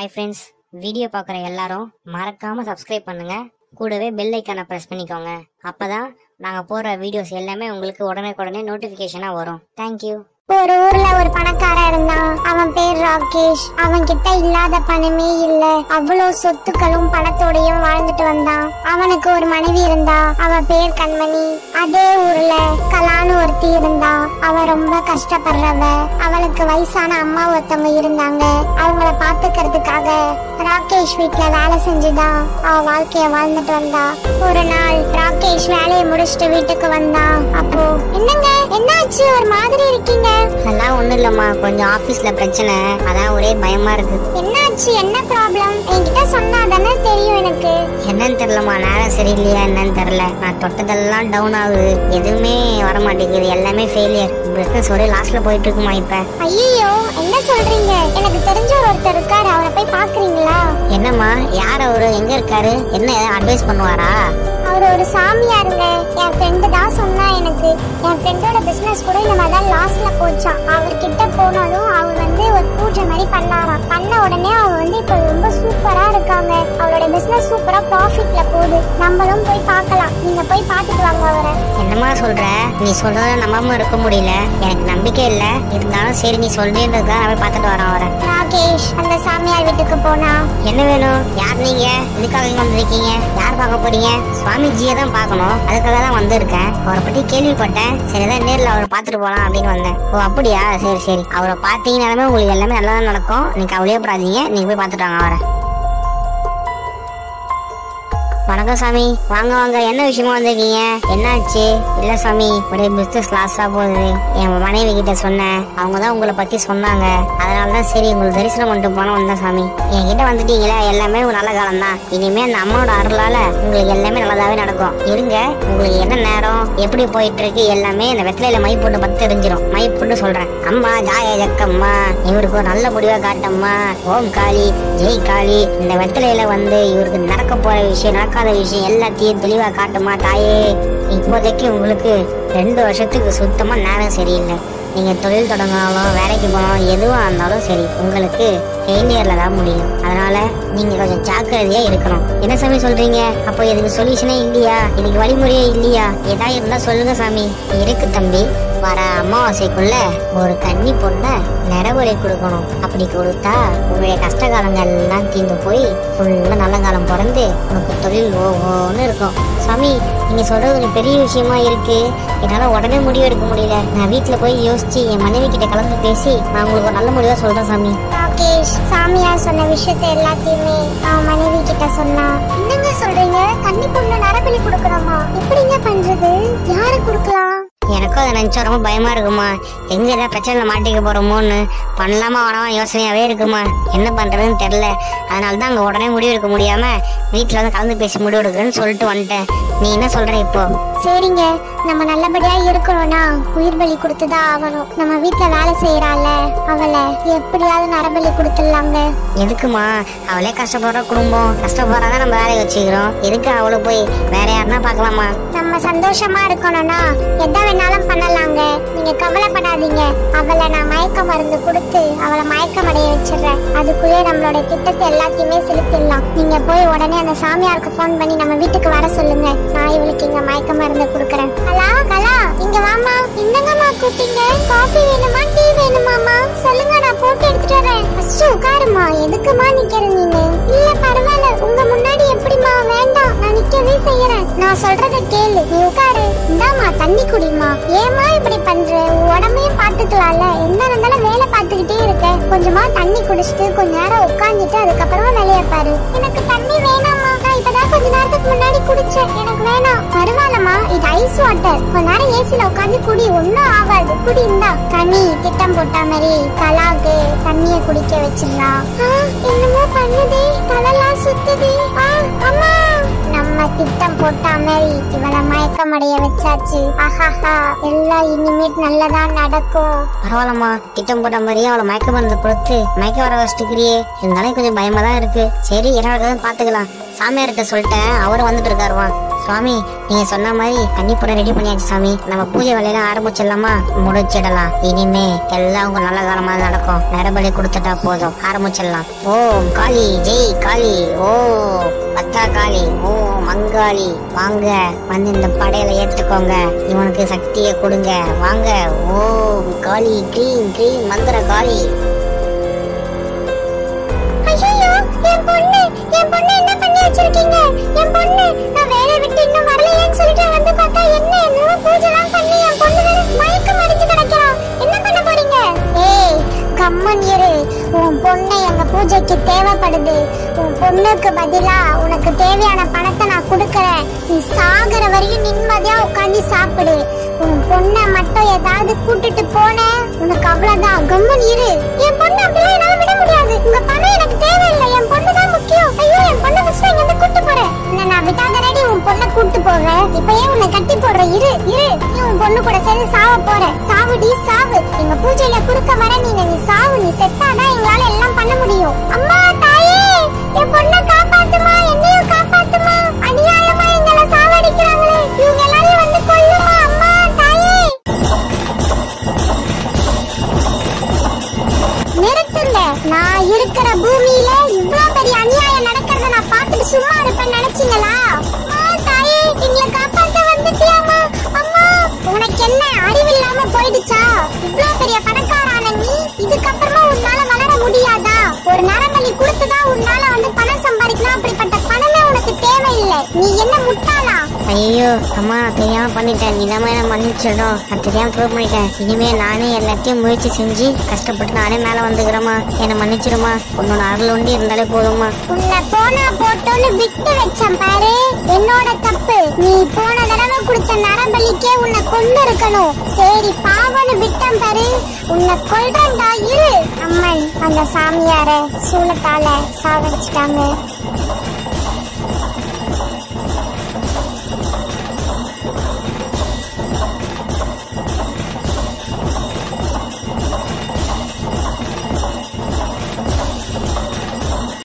hi friends video பார்க்குற எல்லாரும் மறக்காம சப்ஸ்கிரைப் பண்ணுங்க கூடவே பெல் ஐக்கானை ப்ரெஸ் பண்ணிக்கோங்க அப்பதான் நாங்க போடுற வீடியோஸ் எல்லாமே உங்களுக்கு உடனே உடனே நோட்டிபிகேஷனா வரும் தேங்க்யூ ஒரு ஊர்ல ஒரு பணக்காரன் இருந்தான் அவன் பேர் ராகேஷ் அவன் கிட்ட இல்லாத பணமே இல்ல அவ்வளவு சொத்துக்களும் பணத்தோடையும் வாழ்ந்துட்டு வந்தான் அவனுக்கு ஒரு மனைவி இருந்தா அவ பேர் கண்மணி அதே ஊர்ல கலான்னு ஒருத்தி இருந்தா அவ ரொம்ப கஷ்டப்படுறவ அவளுக்கு வயசான அம்மா ஒருத்தவங்க இருந்தாங்க அவங்கள பாத்துக்கிறதுக்காக ராகேஷ் வீட்ல வேலை செஞ்சுதான் அவ வாழ்க்கைய வாழ்ந்துட்டு வந்தா ஒரு நாள் ராகேஷ் வேலையை முடிச்சுட்டு வீட்டுக்கு வந்தான் அப்போ என்னங்க என்னாச்சு ஒரு மாதிரி இருக்கீங்க அதெல்லாம் ஒண்ணும் இல்லம்மா கொஞ்சம் ஆபீஸ்ல பிரச்சனை அதான் ஒரே பயமா இருக்கு என்னாச்சு என்ன ப்ராப்ளம் என்கிட்ட சொன்னா தானே தெரியும் எனக்கு என்னன்னு தெரியலம்மா நேரம் சரியில்லையா என்னன்னு தெரியல நான் தொட்டதெல்லாம் டவுன் ஆகுது எதுவுமே வர மாட்டேங்குது எல்லாமே ஃபெயிலியர் பிசினஸ் ஒரே லாஸ்ட்ல போயிட்டு இருக்குமா இப்ப ஐயோ என்ன சொல்றீங்க எனக்கு தெரிஞ்சவர் ஒருத்தர் இருக்காரு அவரை போய் பாக்குறீங்களா என்னம்மா யார் அவரு எங்க இருக்காரு என்ன அட்வைஸ் பண்ணுவாரா அவர் ஒரு சாமியாருங்க என் ஃப்ரெண்டு தான் சொன்னா எனக்கு என் ஃப்ரெண்டோட பிசினஸ் கூட இந்த மாதிரி தான் லாஸ்ட்ல போச்சான் அவர்கிட்ட போனதும் அவர் வந்து ஒரு பூஜை மாதிரி பண்ணாராம் பண்ண உடனே அவர் வந்து இப்போ ரொம்ப சூப்பரா இருக்காங்க அவரோட பிசினஸ் சூப்பரா ப்ராஃபிட்ல போகுது நம்மளும் போய் பார்க்கலாம் நீங்க போய் பார்த்துட்டு வாங்க அவரை என்னம்மா சொல்ற நீ சொல்றத நம்பாம இருக்க முடியல எனக்கு நம்பிக்கை இல்ல இருந்தாலும் சரி நீ சொல்றேன்றதுக்காக நான் போய் பார்த்துட்டு வரேன் அவரை ராகேஷ் அந்த சாமியார் வீட்டுக்கு போனா என்ன வேணும் யார் நீங்க எதுக்காக இங்க வந்திருக்கீங்க யார் பார்க்க போறீங்க சுவாமிஜியை தான் பார்க்கணும் அதுக்காக தான் வந்திருக்கேன் அவரை பத்தி கேள்விப்பட்டேன் சரிதான் நேர்ல அவரை பார்த்துட்டு போலாம் அப்படின்னு வந்தேன் ஓ அப்படியா சரி சரி அவரை பார்த்தீங்கன்னாலுமே உங்களுக்கு எல்லாமே நல்லா தான் நடக்கும் நீங்க கவலையே படாதீங்க நீங்க போய் பார்த்துட்டு வாங்க அவரை வணக்கம் சாமி வாங்க வாங்க என்ன விஷயமா வந்திருக்கீங்க என்னாச்சு இல்ல சாமி ஒரே பிசினஸ் லாஸா போகுது என் மனைவி கிட்ட சொன்னேன் அவங்க தான் உங்களை பத்தி சொன்னாங்க அதனால தான் சரி உங்களுக்கு தரிசனம் பண்ணிட்டு போன வந்தேன் சாமி என்கிட்ட வந்துட்டீங்களே எல்லாமே ஒரு நல்ல காலம் தான் இனிமே அந்த அம்மாவோட அருளால உங்களுக்கு எல்லாமே நல்லதாவே நடக்கும் இருங்க உங்களுக்கு என்ன நேரம் எப்படி போயிட்டு இருக்கு எல்லாமே இந்த வெத்தலையில மை போட்டு பத்து தெரிஞ்சிடும் மை போட்டு சொல்றேன் அம்மா ஜாய ஜக்கம்மா இவருக்கு ஒரு நல்ல முடிவா காட்டம்மா ஓம் காளி ஜெய் காளி இந்த வெத்தலையில வந்து இவருக்கு நடக்க போற விஷயம் நடக்காத விஷயம் எல்லாத்தையும் தெளிவா காட்டுமா தாயே இப்போதைக்கு உங்களுக்கு ரெண்டு வருஷத்துக்கு சுத்தமா நேரம் சரியில்லை நீங்க தொழில் தொடங்கினாலும் வேலைக்கு போனாலும் எதுவா இருந்தாலும் சரி உங்களுக்கு ஃபெயிலியர்ல தான் முடியும் அதனால நீங்க கொஞ்சம் ஜாக்கிரதையா இருக்கணும் என்ன சாமி சொல்றீங்க அப்போ இதுக்கு சொல்யூஷனே இல்லையா இதுக்கு வழிமுறையே இல்லையா ஏதா இருந்தா சொல்லுங்க சாமி இருக்கு தம்பி வர அமாவாசைக்குள்ள ஒரு கன்னி பொண்ண நிறவழி கொடுக்கணும் அப்படி கொடுத்தா உங்களுடைய கஷ்ட காலங்கள் எல்லாம் தீர்ந்து போய் ஃபுல்லா நல்ல காலம் பிறந்து உனக்கு தொழில் ஓஹோன்னு இருக்கும் சாமி நீங்க சொல்றது கொஞ்சம் பெரிய விஷயமா இருக்கு என்னால உடனே முடிவு எடுக்க முடியல நான் வீட்டுல போய் யோசிச்சு என் மனைவி கிட்ட கலந்து பேசி நான் உங்களுக்கு ஒரு நல்ல முடிவா சொல்றேன் சாமி ராகேஷ் சாமியார் சொன்ன விஷயத்தை எல்லாத்தையுமே அவன் மனைவி கிட்ட சொன்னா என்னங்க சொல்றீங்க கன்னி பொண்ணு நரபலி கொடுக்கணுமா எப்படிங்க பண்றது யாரு கொடுக்கலாம் எனக்கும் அதை நினைச்சா ரொம்ப பயமா இருக்குமா எங்க ஏதாவது பிரச்சனைல மாட்டிக்க போறோமோன்னு பண்ணலாமா வேணாமா யோசனையாவே இருக்குமா என்ன பண்றதுன்னு தெரியல அதனால தான் அங்க உடனே முடிவு எடுக்க முடியாம வீட்டுல வந்து கலந்து பேசி முடிவு எடுக்கிறேன்னு சொல்லிட்டு வந்துட்டேன் நீ என்ன சொல்ற இப்போ சரிங்க நம்ம நல்லபடியா இருக்கணும்னா உயிர் பலி கொடுத்துதான் ஆகணும் நம்ம வீட்ல வேலை செய்யறால அவளை எப்படியாவது நரபலி கொடுத்துடலாங்க எதுக்குமா அவளே கஷ்டப்படுற குடும்பம் கஷ்டப்படுறாங்க நம்ம வேலையை வச்சுக்கிறோம் எதுக்கு அவளை போய் வேற யாருன்னா பார்க்கலாமா நம்ம சந்தோஷமா இருக்கணும்னா எதை வேணாலும் பண்ணலாங்க நீங்க கவலைப்படாதீங்க அவளை நான் மயக்க மருந்து கொடுத்து அவளை மயக்கம் அடைய வச்சிடுறேன் அதுக்குள்ளே நம்மளோட திட்டத்தை எல்லாத்தையுமே செலுத்திடலாம் நீங்க போய் உடனே அந்த சாமியாருக்கு ஃபோன் பண்ணி நம்ம வீட்டுக்கு வர சொல்லுங்க நான் இவளுக்கு இங்க மயக்க மருந்து கொடுக்கறேன் கலா கலா இங்க வாமா என்னங்கம்மா கூப்பிட்டீங்க காஃபி வேணுமா டீ வேணுமாமா சொல்லுங்க நான் போட்டு எடுத்துட்டு வரேன் ஃபர்ஸ்ட் உட்காருமா எதுக்குமா நிக்கிற நீனு இல்ல பரவாயில்ல உங்க முன்னாடி எப்படிமா வேண்டாம் நான் நிக்கவே செய்யறேன் நான் சொல்றத கேளு நீ உட்காரு இந்தாம்மா தண்ணி குடிமா ஏமா இப்படி பண்ற உன் உடம்பையும் பாத்துக்கலாம்ல என்ன இருந்தாலும் வேலை பார்த்துக்கிட்டே இருக்க கொஞ்சமா தண்ணி குடிச்சிட்டு கொஞ்ச நேரம் உட்காந்துட்டு அதுக்கப்புறமா வேலையை பாரு எனக்கு தண்ணி வேணாமா நான் இப்பதான் கொஞ்ச நேரத்துக்கு முன்னாடி குடிச்சேன் எனக்கு வேணாம் பரவாயில்லம்மா இது ஐஸ் வாட்டர் கொஞ்ச நேரம் ஏசில உட்காந்து குடி ஒன்னும் ஆகாது குடி இந்தா கனி திட்டம் போட்ட மாதிரி கலாக்கு தண்ணிய குடிக்க வச்சிடலாம் ஆ, என்னமோ பண்ணுதே தலைலாம் சுத்துதே ஆ, அம்மா நம்ம திட்டம் போட்ட மாதிரி இவளை மயக்கமடைய வச்சாச்சு ஆஹாஹா எல்லாம் இனிமேட் நல்லதா நடக்கும் பரவாயில்லம்மா திட்டம் போட்ட மாதிரியே அவளை மயக்க மருந்து கொடுத்து மயக்க வர வச்சுக்கிறியே இருந்தாலும் கொஞ்சம் பயமா தான் இருக்கு சரி என்ன நடக்குதுன்னு பாத்துக்கலாம் சாமியார்கிட்ட சொல்லிட்டேன் அவரும் வந்துட்டு இருக்காருவா சுவாமி நீங்க சொன்ன மாதிரி கன்னிப்புறம் ரெடி பண்ணியாச்சு சாமி நம்ம பூஜை வேலையெல்லாம் ஆரம்பிச்சிடலாமா முடிச்சிடலாம் இனிமே எல்லாம் உங்க நல்ல காலமா நடக்கும் நரபலி கொடுத்துட்டா போதும் ஆரம்பிச்சிடலாம் ஓம் காளி ஜெய் காளி ஓ பத்தா காளி ஓ மங்காளி வாங்க வந்து இந்த படையில ஏத்துக்கோங்க இவனுக்கு சக்தியை கொடுங்க வாங்க ஓம் காளி க்ரீம் க்ரீம் மந்திர காளி ஐயோ என் பொண்ணு என் பொண்ணு என்ன பண்ணி வச்சிருக்கீங்க என் பொண்ணு நான் வேலையை விட்டு இன்னும் வரலையேன்னு சொல்லிட்டு வந்து பார்த்தா என்ன என்னவோ பூஜைலாம் பண்ணி என் பொண்ணு வேற மயக்கம் அடிச்சு கிடக்கிறான் என்ன பண்ண போறீங்க ஏய் கம்மன் இரு உன் பொண்ணு எங்க பூஜைக்கு தேவைப்படுது உன் பொண்ணுக்கு பதிலா உனக்கு தேவையான பணத்தை நான் கொடுக்கறேன் நீ சாகுற வரையும் நிம்மதியா உட்காந்து சாப்பிடு உன் பொண்ணை மட்டும் ஏதாவது கூட்டிட்டு போன உனக்கு அவ்வளவுதான் கம்மன் இரு என் பொண்ணு அப்படிலாம் என்னால விட முடியாது உங்க பணம் எனக்கு தேவையில்லை என் பொண்ணு தான் முக்கியம் ஐயோ என் பொண்ணை ஃபர்ஸ்ட் இங்க இருந்து கூட்டு போறேன் என்ன நான் விட்டாதரடி உன் பொண்ணை கூட்டு போவேன் இப்ப ஏன் உன்னை கட்டி போடுற இரு இரு நீ உன் பொண்ணு கூட சேர்ந்து சாவ போற சாவுடி சாவு எங்க பூஜையில குறுக்க வர நீ நீ சாவு நீ செத்தாதான் எங்களால எல்லாம் பண்ண முடியும் அம்மா தாயே என் பொண்ணை காப்பாத்துமா என்னையும் காப்பாத்துமா அநியாயமா எங்களை சாவடிக்கிறாங்களே இவங்க எல்லாரையும் வந்து கொல்லுமா அம்மா தாயே நிறுத்துங்க நான் இருக்கிற பூமியில இவ்ளோ பெரிய அநியாயம் நடக்கிறத நான் பார்த்துட்டு சும்மா இருப்பேன்னு நினைச்சீங்களா அம்மா, தாயே எங்களை காப்பாத்த வந்துட்டியாமா அம்மா உனக்கு என்ன அறிவில்லாம போயிடுச்சா இவ்ளோ பெரிய பணக்காரான நீ இதுக்கப்புறமா உன்னால வளர முடியாதா ஒரு நரபலி கொடுத்துதான் உன்னால வந்து பணம் சம்பாதிக்கலாம் அப்படிப்பட்ட பணமே உனக்கு தேவையில்லை நீ என்ன முட்டாளா ஐயோ அம்மா தெரியாம பண்ணிட்டேன் நீதாம்மா என்ன மன்னிச்சிடும் நான் தெரியாம தப்பு பண்ணிட்டேன் இனிமே நானே எல்லாத்தையும் முயற்சி செஞ்சு கஷ்டப்பட்டு நானே மேல வந்துக்கிறேம்மா என்னை மன்னிச்சிடுமா உன்னோட அருள் ஒண்டி இருந்தாலே போதும்மா உன்னை போனா போட்டோன்னு விட்டு வச்சேன் பாரு என்னோட தப்பு நீ போன தடவை கொடுத்த நரபலிக்கே உன்னை கொண்டு இருக்கணும் சரி பாவன்னு விட்டேன் பாரு உன்னை கொல்றேன்டா இரு அம்மன் அந்த சாமியார சூளத்தால சாவடிச்சிட்டாங்க